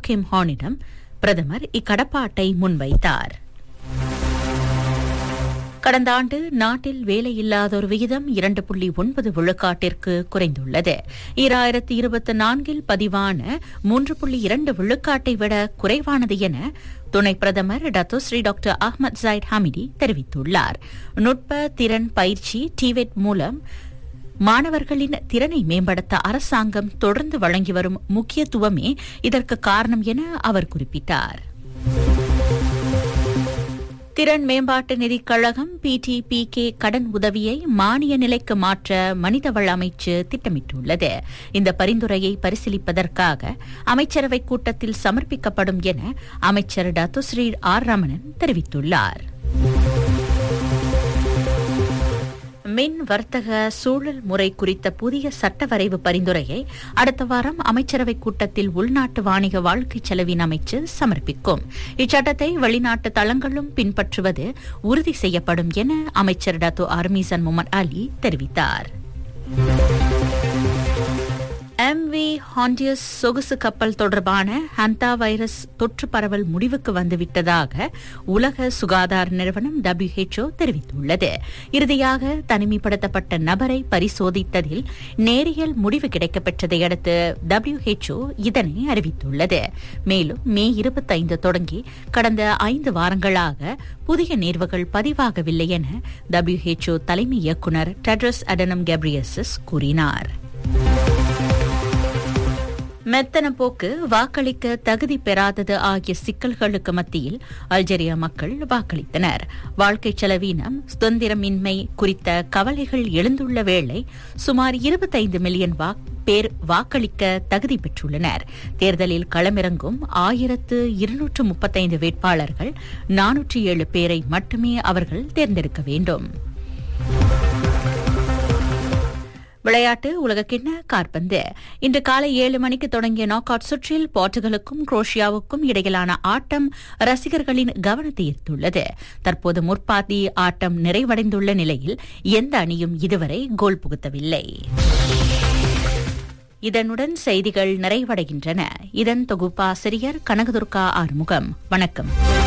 கிம் ஹானிடம் பிரதமர் இக்கடப்பாட்டை முன்வைத்தார் கடந்த ஆண்டு நாட்டில் வேலையில்லாதோர் விகிதம் இரண்டு புள்ளி ஒன்பது விழுக்காட்டிற்கு குறைந்துள்ளது ஈராயிரத்தி இருபத்தி நான்கில் பதிவான மூன்று புள்ளி இரண்டு விழுக்காட்டை விட குறைவானது என துணை பிரதமர் Datuk Seri doctor Ahmad Zahid Hamidi தெரிவித்துள்ளார் நுட்ப திறன் பயிற்சி டிவெட் மூலம் மாணவர்களின் திறனை மேம்படுத்த அரசாங்கம் தொடர்ந்து வழங்கி வரும் முக்கியத்துவமே இதற்கு காரணம் என அவர் குறிப்பிட்டார் திறன் மேம்பாட்டு நிதிக் கழகம் பிடிபிகே கடன் உதவியை மானிய நிலைக்கு மாற்ற மனிதவள அமைச்சு திட்டமிட்டுள்ளது இந்த பரிந்துரையை பரிசீலிப்பதற்காக அமைச்சரவைக் கூட்டத்தில் சமர்ப்பிக்கப்படும் என அமைச்சர் டத்துஸ்ரீ ஆர் ரமணன் தெரிவித்துள்ளார் மின் வர்த்தக சூழல் முறை குறித்த புதிய சட்ட வரைவு பரிந்துரையை அடுத்த வாரம் அமைச்சரவைக் கூட்டத்தில் உள்நாட்டு வாணிக வாழ்க்கை செலவின் அமைச்சு சமர்ப்பிக்கும் இச்சட்டத்தை வெளிநாட்டு தளங்களும் பின்பற்றுவது உறுதி செய்யப்படும் என அமைச்சர் டத்தோ அர்மீசன் முகமது அலி தெரிவித்தார் எம்வி ஹாண்டியஸ் சொகுசு கப்பல் தொடர்பான ஹந்தா வைரஸ் தொற்று பரவல் முடிவுக்கு வந்துவிட்டதாக உலக சுகாதார நிறுவனம் டபிள்யூஹெச்ஓ தெரிவித்துள்ளது இறுதியாக தனிமைப்படுத்தப்பட்ட நபரை பரிசோதித்ததில் நேரியல் முடிவு கிடைக்கப்பெற்றதை அடுத்து டபிள்யூஹெச்ஓ இதனை அறிவித்துள்ளது மேலும் மே இருபத்தைந்து தொடங்கி கடந்த ஐந்து வாரங்களாக புதிய நேர்வுகள் பதிவாகவில்லை என டபிள்யூஹெச்ஓ தலைமை இயக்குநர் டெட்ரஸ் அடனம் கெப்ரியசஸ் கூறினார் மெத்தன போக்கு வாக்களிக்க தகுதி பெறாதது ஆகிய சிக்கல்களுக்கு மத்தியில் அல்ஜெரியா மக்கள் வாக்களித்தனர் வாழ்க்கை செலவீனம் சுதந்திரமின்மை குறித்த கவலைகள் எழுந்துள்ள வேளை சுமார் இருபத்தைந்து மில்லியன் பேர் வாக்களிக்க தகுதி பெற்றுள்ளனர் தேர்தலில் களமிறங்கும் ஆயிரத்து இருநூற்று முப்பத்தைந்து வேட்பாளர்கள் நானூற்றி ஏழு பேரை மட்டுமே அவர்கள் தேர்ந்தெடுக்க வேண்டும் விளையாட்டு உலகக்கிண்ண காற்பந்து இன்று காலை ஏழு மணிக்கு தொடங்கிய நாக் அவுட் சுற்றில் போர்ச்சுகலுக்கும் குரோஷியாவுக்கும் இடையிலான ஆட்டம் ரசிகர்களின் கவனத்தை ஈர்த்துள்ளது தற்போது முற்பாதி ஆட்டம் நிறைவடைந்துள்ள நிலையில் எந்த அணியும் இதுவரை கோல் புகுத்தவில்லை இதனுடன் செய்திகள் நிறைவடைகின்றன இதன் தொகுப்பாசிரியர் கனகதுர்கா ஆறுமுகம் வணக்கம்